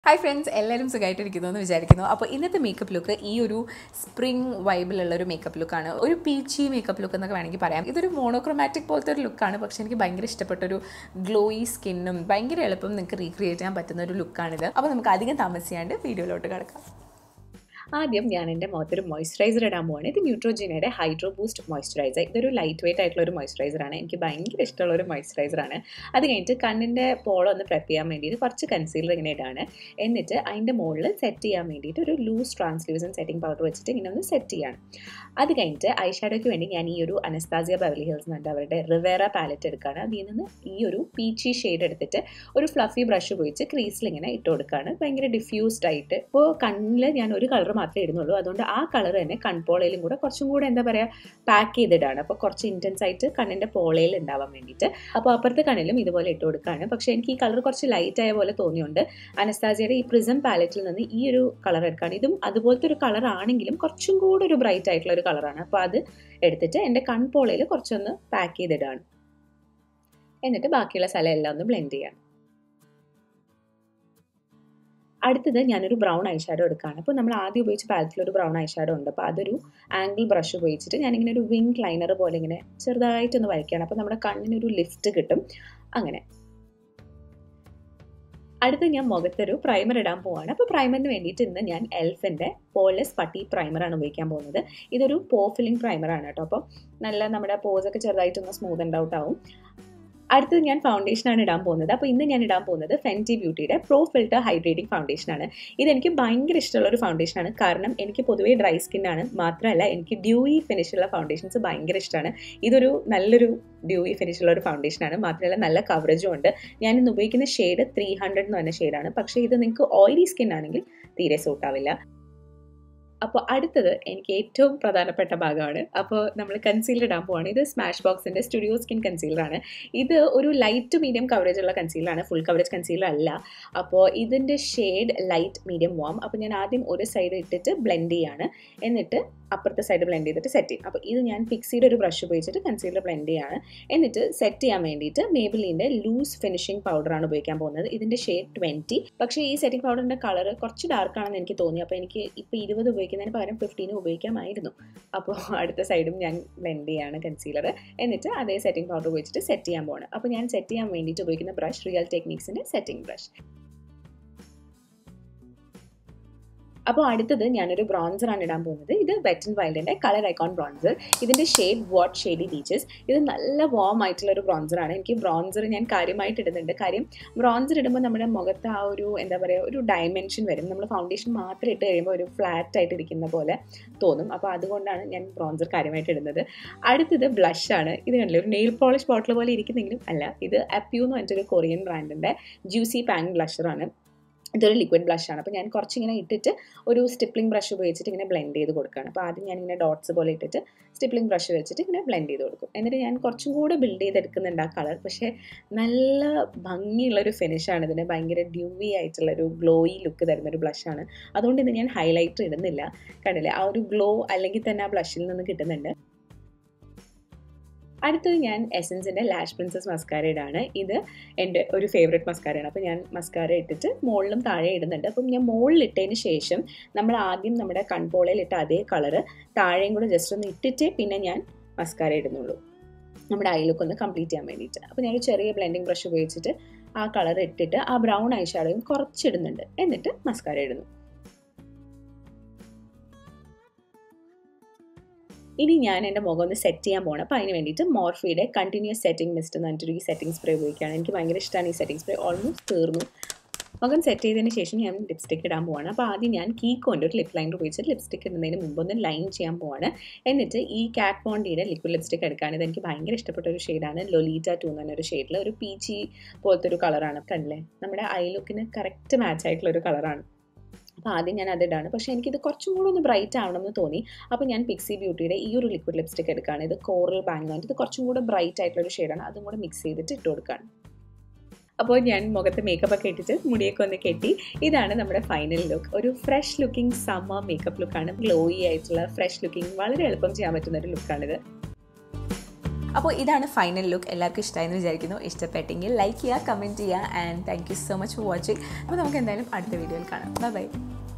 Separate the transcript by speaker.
Speaker 1: hi friends എല്ലാവരും സുഖമായിട്ടിരിക്കുന്നു എന്ന് വിചാരിക്കുന്നു അപ്പോൾ ഇന്നത്തെ മേക്കപ്പ് ലുക്ക് ഈ ഒരു സ്പ്രിംഗ് വൈബിലുള്ള ഒരു മേക്കപ്പ് ലുക്കാണ് ഒരു പീച്ചി മേക്കപ്പ് ലുക്ക് എന്നൊക്കെ വേണമെങ്കിൽ പറയാം ഇതൊരു മോണോക്രോമാറ്റിക് പോലത്തെ ഒരു ലുക്കാണ് പക്ഷേ എനിക്ക് ഭയങ്കര ഇഷ്ടപ്പെട്ട ഒരു ഗ്ലോയി സ്കിന്നും ഭയങ്കര എളുപ്പം നിങ്ങൾക്ക് റീക്രിയേറ്റ് ചെയ്യാൻ പറ്റുന്ന ഒരു ലുക്കാണിത് അപ്പോൾ നമുക്ക് അധികം താമസിയാണ്ട് വീഡിയോയിലോട്ട് കിടക്കാം
Speaker 2: ആദ്യം ഞാൻ എൻ്റെ മുഖത്തൊരു മോയ്സ്ചറൈസർ ഇടാൻ പോവാണ് ഇത് ന്യൂട്രോജീനയുടെ ഹൈഡ്രോ ബൂസ്റ്റ് മോയ്സ്ചറൈസർ ഇതൊരു ലൈറ്റ് വെയിറ്റ് ആയിട്ടുള്ള ഒരു മോയ്സ്ചറൈസറാണ് എനിക്ക് ഭയങ്കര ഇഷ്ടമുള്ള ഒരു മോയ്സ്ചറൈസറാണ് അത് കഴിഞ്ഞിട്ട് കണ്ണിൻ്റെ പോളം ഒന്ന് പ്രെപ്പ് ചെയ്യാൻ വേണ്ടിയിട്ട് കുറച്ച് കൺസീലർ ഇങ്ങനെ ഇടാണ് എന്നിട്ട് അതിൻ്റെ മുകളിൽ സെറ്റ് ചെയ്യാൻ വേണ്ടിയിട്ട് ഒരു ലൂസ് ട്രാൻസ്ലൂസൻ സെറ്റിംഗ് പൗഡർ വെച്ചിട്ട് ഇങ്ങനെ ഒന്ന് സെറ്റ് ചെയ്യാണ് അത് കഴിഞ്ഞിട്ട് ഐ ഷാഡോയ്ക്ക് വേണ്ടി ഞാൻ ഈ ഒരു അനസ്താസിയ ബെവലി ഹിൽസ് എന്ന് പറഞ്ഞിട്ട് അവരുടെ റിവേറ പാലറ്റ് എടുക്കുകയാണ് അതിൽ നിന്ന് ഈ ഒരു പീച്ചി ഷെയ്ഡ് എടുത്തിട്ട് ഒരു ഫ്ലഫി ബ്രഷ് ഉപയോഗിച്ച് ക്രീസിൽ ഇങ്ങനെ ഇട്ട് കൊടുക്കുകയാണ് ഭയങ്കര ഡിഫ്യൂസ്ഡ് ആയിട്ട് ഇപ്പോൾ കണ്ണിൽ ഞാൻ ഒരു കളർ മാത്രമേ ഇടുന്നുള്ളൂ അതുകൊണ്ട് ആ കളർ തന്നെ കൺപോളയിലും കൂടെ കുറച്ചും കൂടെ എന്താ പറയുക പാക്ക് ചെയ്തിടാണ് അപ്പോൾ കുറച്ച് ഇൻറ്റൻസ് ആയിട്ട് കണ്ണിൻ്റെ പോളയിൽ ഉണ്ടാവാൻ വേണ്ടിയിട്ട് അപ്പോൾ അപ്പുറത്തെ കണ്ണിലും ഇതുപോലെ ഇട്ട് കൊടുക്കുകയാണ് പക്ഷേ എനിക്ക് ഈ കളർ കുറച്ച് ലൈറ്റ് ആയ പോലെ തോന്നിയുണ്ട് അനസ്താസിയുടെ ഈ പ്രിസം പാലറ്റിൽ നിന്ന് ഈ ഒരു കളർ എടുക്കുകയാണ് ഇതും അതുപോലത്തെ ഒരു കളർ ആണെങ്കിലും കുറച്ചും കൂടെ ഒരു ബ്രൈറ്റ് ആയിട്ടുള്ള ഒരു കളറാണ് അപ്പോൾ അത് എടുത്തിട്ട് എൻ്റെ കൺപോളയിൽ കുറച്ചൊന്ന് പാക്ക് ചെയ്തിടാണ് എന്നിട്ട് ബാക്കിയുള്ള സ്ഥലം എല്ലാം ഒന്ന് ബ്ലെൻഡ് ചെയ്യാണ് അടുത്തത് ഞാനൊരു ബ്രൗൺ ഐ ഷാഡോ എടുക്കുകയാണ് അപ്പോൾ നമ്മൾ ആദ്യം ഉപയോഗിച്ച പാലറ്റിൽ ഒരു ബ്രൗൺ ഐ ഷാഡോ ഉണ്ട് അപ്പോൾ അതൊരു ആംഗിൾ ബ്രഷ് ഉപയോഗിച്ചിട്ട് ഞാനിങ്ങനെ ഒരു വിങ് ലൈനർ പോലെ ഇങ്ങനെ ചെറുതായിട്ടൊന്ന് വരയ്ക്കുകയാണ് അപ്പോൾ നമ്മുടെ കണ്ണിനൊരു ലിഫ്റ്റ് കിട്ടും അങ്ങനെ അടുത്ത് ഞാൻ മുഖത്തൊരു പ്രൈമർ ഇടാൻ പോവാണ് അപ്പോൾ പ്രൈമറിന് വേണ്ടിയിട്ട് ഇന്ന് ഞാൻ എൽഫിൻ്റെ പോലെസ് പട്ടി പ്രൈമറാണ് ഉപയോഗിക്കാൻ പോകുന്നത് ഇതൊരു പോ ഫില്ലിംഗ് പ്രൈമറാണ് കേട്ടോ അപ്പോൾ നല്ല നമ്മുടെ പോസൊക്കെ ചെറുതായിട്ടൊന്ന് സ്മൂത്ത് ആൻഡ് ഔട്ട് ആവും അടുത്തത് ഞാൻ ഫൗണ്ടേഷനാണ് ഇടാൻ പോകുന്നത് അപ്പോൾ ഇന്ന് ഞാൻ ഇടാൻ പോകുന്നത് ഫെൻറ്റി ബ്യൂട്ടിയുടെ പ്രോ ഫിൽറ്റർ ഹൈഡ്രേറ്റിംഗ് ഫൗണ്ടേഷനാണ് ഇതെനിക്ക് ഭയങ്കര ഇഷ്ടമുള്ള ഒരു ഫൗണ്ടേഷനാണ് കാരണം എനിക്ക് പൊതുവേ ഡ്രൈ സ്കിന്നാണ് മാത്രമല്ല എനിക്ക് ഡ്യൂയി ഫിനിഷുള്ള ഫൗണ്ടേഷൻസ് ഭയങ്കര ഇഷ്ടമാണ് ഇതൊരു നല്ലൊരു ഡ്യൂയി ഫിനിഷുള്ള ഒരു ഫൗണ്ടേഷനാണ് മാത്രമല്ല നല്ല കവറേജും ഉണ്ട് ഞാൻ ഇന്ന് ഉപയോഗിക്കുന്ന ഷെയ്ഡ് ത്രീ ഹൺഡ്രഡ് എന്ന് പറഞ്ഞ ഷെയ്ഡാണ് പക്ഷേ ഇത് നിങ്ങൾക്ക് ഓയിലി സ്കിൻ ആണെങ്കിൽ തീരെ സൂട്ടാവില്ല അപ്പോൾ അടുത്തത് എനിക്ക് ഏറ്റവും പ്രധാനപ്പെട്ട ഭാഗമാണ് അപ്പോൾ നമ്മൾ കൺസീലർ ഇടാൻ പോവാണ് ഇത് സ്മാഷ് ബോക്സിൻ്റെ സ്റ്റുഡിയോ സ്കിൻ കൺസീലറാണ് ഇത് ഒരു ലൈറ്റ് മീഡിയം കവറേജ് ഉള്ള കൺസീലറാണ് ഫുൾ കവറേജ് കൺസീലർ അല്ല അപ്പോൾ ഇതിൻ്റെ ഷെയ്ഡ് ലൈറ്റ് മീഡിയം വാം അപ്പോൾ ഞാൻ ആദ്യം ഒരു സൈഡ് ഇട്ടിട്ട് ബ്ലെൻഡ് ചെയ്യാണ് എന്നിട്ട് അപ്പുറത്തെ സൈഡ് ബ്ലെൻഡ് ചെയ്തിട്ട് സെറ്റ് ചെയ്യും അപ്പോൾ ഇത് ഞാൻ പിക്സിയുടെ ഒരു ബ്രഷ് ഉപയോഗിച്ചിട്ട് കൺസീലർ ബ്ലെൻഡ് ചെയ്യാണ് എന്നിട്ട് സെറ്റ് ചെയ്യാൻ വേണ്ടിയിട്ട് മേബിലിൻ്റെ ലൂസ് ഫിനിഷിംഗ് പൗഡറാണ് ഉപയോഗിക്കാൻ പോകുന്നത് ഇതിൻ്റെ ഷെയ്ഡ് ട്വൻറ്റി പക്ഷേ ഈ സെറ്റിംഗ് പൗഡറിൻ്റെ കളർ കുറച്ച് ഡാർക്ക് ആണെന്ന് എനിക്ക് തോന്നി അപ്പോൾ എനിക്ക് ഇപ്പോൾ ഇരുപത് ഉപയോഗിക്കുന്നതിന് പകരം ഫിഫ്റ്റീന് ഉപയോഗിക്കാമായിരുന്നു അപ്പോൾ അടുത്ത സൈഡും ഞാൻ ബ്ലെൻഡ് ചെയ്യാണ് കൺസീലർ എന്നിട്ട് അതേ സെറ്റിംഗ് പൗഡർ ഉപയോഗിച്ചിട്ട് സെറ്റ് ചെയ്യാൻ പോവാണ് അപ്പോൾ ഞാൻ സെറ്റ് ചെയ്യാൻ വേണ്ടിയിട്ട് ഉപയോഗിക്കുന്ന ബ്രഷ് റിയൽ ടെക്നിക്സിൻ്റെ സെറ്റിംഗ് ബ്രഷ് അപ്പോൾ അടുത്തത് ഞാനൊരു ബ്രോൺസറാണ് ഇടാൻ പോകുന്നത് ഇത് വെറ്റ് ആൻഡ് വൈൽഡിൻ്റെ കളർ ഐക്കോൺ ബ്രോൺസർ ഇതിൻ്റെ ഷെയ്ഡ് വാട്ട് ഷെയ്ഡി ബീച്ചസ് ഇത് നല്ല വാം ആയിട്ടുള്ള ഒരു ബ്രോൺസറാണ് എനിക്ക് ബ്രോൺസർ ഞാൻ കാര്യമായിട്ട് ഇടുന്നുണ്ട് കാര്യം ബ്രോൺസർ ഇടുമ്പോൾ നമ്മുടെ മുഖത്ത് ആ ഒരു എന്താ പറയുക ഒരു ഡയമെൻഷൻ വരും നമ്മൾ ഫൗണ്ടേഷൻ മാത്രം ഇട്ട് കഴിയുമ്പോൾ ഒരു ഫ്ലാറ്റ് ആയിട്ട് ഇരിക്കുന്ന പോലെ തോന്നും അപ്പോൾ അതുകൊണ്ടാണ് ഞാൻ ബ്രോൺസർ കാര്യമായിട്ട് ഇടുന്നത് അടുത്തത് ബ്ലഷാണ് ഇത് കണ്ടില്ല ഒരു നെയിൽ പോളിഷ് ബോട്ടിൽ പോലെ ഇരിക്കുന്നെങ്കിലും അല്ല ഇത് അപ്യൂ എന്ന് പറഞ്ഞിട്ടൊരു കൊറിയൻ ബ്രാൻഡിൻ്റെ ജ്യൂസി പാങ് ബ്ലഷറാണ് ഇതൊരു ലിക്വിഡ് ബ്ലഷാണ് അപ്പോൾ ഞാൻ കുറച്ചിങ്ങനെ ഇട്ടിട്ട് ഒരു സ്റ്റിപ്ലിംഗ് ബ്രഷ് ഉപയോഗിച്ചിട്ട് ഇങ്ങനെ ബ്ലെൻഡ് ചെയ്ത് കൊടുക്കുകയാണ് അപ്പോൾ ആദ്യം ഞാൻ ഇങ്ങനെ ഡോട്ട്സ് പോലെ ഇട്ടിട്ട് സ്റ്റിപ്ലിംഗ് ബ്രഷ് വെച്ചിട്ട് ഇങ്ങനെ ബ്ലെൻഡ് ചെയ്ത് കൊടുക്കും എന്നിട്ട് ഞാൻ കുറച്ചും കൂടെ ബിൽഡ് ചെയ്തെടുക്കുന്നുണ്ട് ആ കളർ പക്ഷേ നല്ല ഭംഗിയുള്ളൊരു ഫിനിഷാണ് ഇതിന് ഭയങ്കര ഡ്യൂവി ആയിട്ടുള്ളൊരു ഗ്ലോയി ലുക്ക് തരുന്ന ഒരു ബ്ലഷാണ് അതുകൊണ്ട് ഇത് ഞാൻ ഹൈലൈറ്റർ ഇടുന്നില്ല കണ്ടില്ലേ ആ ഒരു ഗ്ലോ അല്ലെങ്കിൽ തന്നെ ആ ബ്ലഷിൽ നിന്ന് കിട്ടുന്നുണ്ട് അടുത്തത് ഞാൻ എസൻസിൻ്റെ ലാഷ് പ്രിൻസസ് മസ്കാര ഇടാണ് ഇത് എൻ്റെ ഒരു ഫേവറേറ്റ് മസ്കാരയാണ് അപ്പോൾ ഞാൻ മസ്കാര ഇട്ടിട്ട് മുകളിലും താഴെ ഇടുന്നുണ്ട് അപ്പം ഞാൻ മുകളിൽ ഇട്ടതിന് ശേഷം നമ്മൾ ആദ്യം നമ്മുടെ കൺപോളയിൽ ഇട്ട അതേ കളറ് താഴെയും കൂടെ ജസ്റ്റ് ഒന്ന് ഇട്ടിട്ട് പിന്നെ ഞാൻ മസ്കാര ഇടുന്നുള്ളൂ നമ്മുടെ ഐ ലുക്ക് ഒന്ന് കംപ്ലീറ്റ് ചെയ്യാൻ വേണ്ടിയിട്ട് അപ്പോൾ ഞാൻ ഒരു ചെറിയ ബ്ലെൻഡിങ് ബ്രഷ് ഉപയോഗിച്ചിട്ട് ആ കളർ ഇട്ടിട്ട് ആ ബ്രൗൺ ഐ ഷാഡോയും കുറച്ചിടുന്നുണ്ട് എന്നിട്ട് മസ്കാര ഇടുന്നു ഇനി ഞാൻ എൻ്റെ മുഖം ഒന്ന് സെറ്റ് ചെയ്യാൻ പോകണം അപ്പോൾ അതിന് വേണ്ടിയിട്ട് മോർഫിയുടെ കണ്ടിന്യൂസ് സെറ്റിംഗ് മിസ്റ്റ് എന്ന് പറഞ്ഞിട്ട് ഈ സെറ്റിംഗ് സ്പ്രേ ഉപയോഗിക്കുകയാണ് എനിക്ക് ഭയങ്കര ഇഷ്ടമാണ് ഈ സെറ്റിംഗ് സ്പ്രേ ഓൾമോസ്റ്റ് തീർന്നു മുഖം സെറ്റ് ചെയ്തതിന് ശേഷം ഞാൻ ലിപ്സ്റ്റിക് ഇടാൻ പോവാണ് അപ്പോൾ ആദ്യം ഞാൻ കീക്കോൻ്റെ ഒരു ലിപ് ലൈനർ ഉപയോഗിച്ചിട്ട് ലിപ്സ്റ്റിക് ഇടുന്നതിന് മുമ്പ് ഒന്ന് ലൈൻ ചെയ്യാൻ പോവാണ് എന്നിട്ട് ഈ കാറ്റ് ബോണ്ടിയുടെ ലിക്വിഡ് ലിപ്സ്റ്റിക് എടുക്കുകയാണ് ഇത് എനിക്ക് ഭയങ്കര ഇഷ്ടപ്പെട്ട ഒരു ഷെയ്ഡാണ് ലൊലീറ്റ ടു എന്ന് പറഞ്ഞ ഒരു ഷെയ്ഡിൽ ഒരു പീച്ചി പോലത്തെ ഒരു കളറാണ് കണ്ടില്ലേ നമ്മുടെ ഐ ലുക്കിന് കറക്റ്റ് മാച്ച് ആയിട്ടുള്ള ഒരു കളറാണ് അപ്പോൾ ആദ്യം ഞാൻ അതിടാണ് പക്ഷേ എനിക്കിത് കുറച്ചും കൂടെ ഒന്ന് ബ്രൈറ്റ് ആവണമെന്ന് തോന്നി അപ്പോൾ ഞാൻ പിക്സി ബ്യൂട്ടിയുടെ ഈ ഒരു ലിക്വിഡ് ലിപ്സ്റ്റിക് എടുക്കുകയാണ് ഇത് കോറൽ ബാങ്ക് എന്ന് ഇത് കുറച്ചും കൂടെ ബ്രൈറ്റ് ആയിട്ടുള്ള ഒരു ഷെയ്ഡാണ് അതും കൂടെ മിക്സ് ചെയ്തിട്ട് ഇട്ട് കൊടുക്കുകയാണ് അപ്പോൾ ഞാൻ മുഖത്ത് മേക്കപ്പ് ഒക്കെ ഇട്ടിട്ട് മുടിയൊക്കെ ഒന്ന് കെട്ടി ഇതാണ് നമ്മുടെ ഫൈനൽ ലുക്ക് ഒരു ഫ്രഷ് ലുക്കിംഗ് സമ്മർ മേക്കപ്പ് ലുക്കാണ് ഗ്ലോയി ആയിട്ടുള്ള ഫ്രഷ് ലുക്കിംഗ് വളരെ എളുപ്പം ചെയ്യാൻ പറ്റുന്ന ഒരു ലുക്കാണിത്
Speaker 1: അപ്പോൾ ഇതാണ് ഫൈനൽ ലുക്ക് എല്ലാവർക്കും ഇഷ്ടമായെന്ന് വിചാരിക്കുന്നു ഇഷ്ടപ്പെട്ടെങ്കിൽ ലൈക്ക് ചെയ്യുക കമൻറ്റ് ചെയ്യുക and thank you so much for watching അപ്പോൾ നമുക്ക് എന്തായാലും അടുത്ത വീഡിയോയിൽ കാണാം ബൈ ബൈ